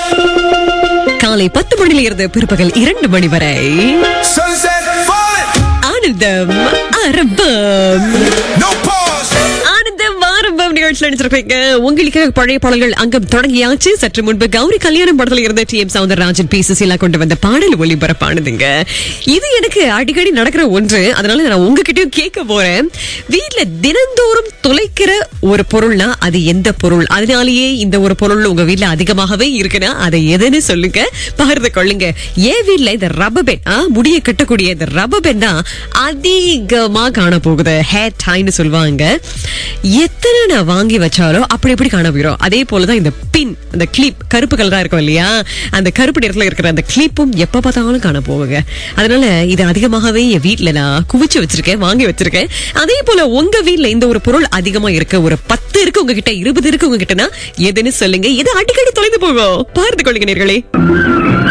காலை பத்து மணியில இருந்து பிற்பகல் இரண்டு மணி வரை Sunset falling, ஆனந்தம் அரபம் no pause. ஆனந்தம் ஆரம்பம் நிகழ்ச்சியில் நினைச்சிருப்பீங்க உங்களுக்காக பழைய பாடல்கள் அங்கம் தொடங்கியாச்சு சற்று முன்பு கௌரி கல்யாணம் படத்துல இருந்த T M Soundararajan P Susheela கொண்டு வந்த பாடல் ஒளிபரப்பானதுங்க இது எனக்கு அடிக்கடி நடக்கிற ஒன்று அதனால நான் உங்ககிட்டயும் கேட்க போறேன் வீட்ல தினந்தோறும் தொலைக்கிற ஒரு பொருள்னா அது எந்த பொருள் அதனாலேயே இந்த ஒரு பொருள் உங்க வீட்ல அதிகமாகவே இருக்குன்னா அதை எதுன்னு சொல்லுங்க பகிர்ந்து கொள்ளுங்க ஏன் வீட்ல இந்த ரப்பர் பெட் முடிய கட்டக்கூடிய இந்த ரப்பர் பெட் தான் அதிகமா காண போகுது ஹேர் டைன்னு சொல்லுவாங்க எத்தனை நான் வாங்கி வச்சாலும் அப்படி எப்படி காண போயிடும் அதே போலதான் இந்த பின் அந்த கிளிப் கருப்பு கலரா இருக்கும் இல்லையா அந்த கருப்பு நிறத்துல இருக்கிற அந்த கிளிப்பும் எப்ப பார்த்தாலும் காண போகுங்க அதனால இது அதிகமாகவே என் வீட்ல நான் குவிச்சு வச்சிருக்கேன் வாங்கி வச்சிருக்கேன் அதே போல உங்க வீட்ல இந்த ஒரு பொருள் அதிகமா இருக்கு ஒரு பத்து இருக்கு உங்ககிட்ட இருபது இருக்கு உங்ககிட்டனா எதுன்னு சொல்லுங்க இது அடிக்கடி தொலைந்து போகும் பார்த்து கொள்ளுங்க நேர்களே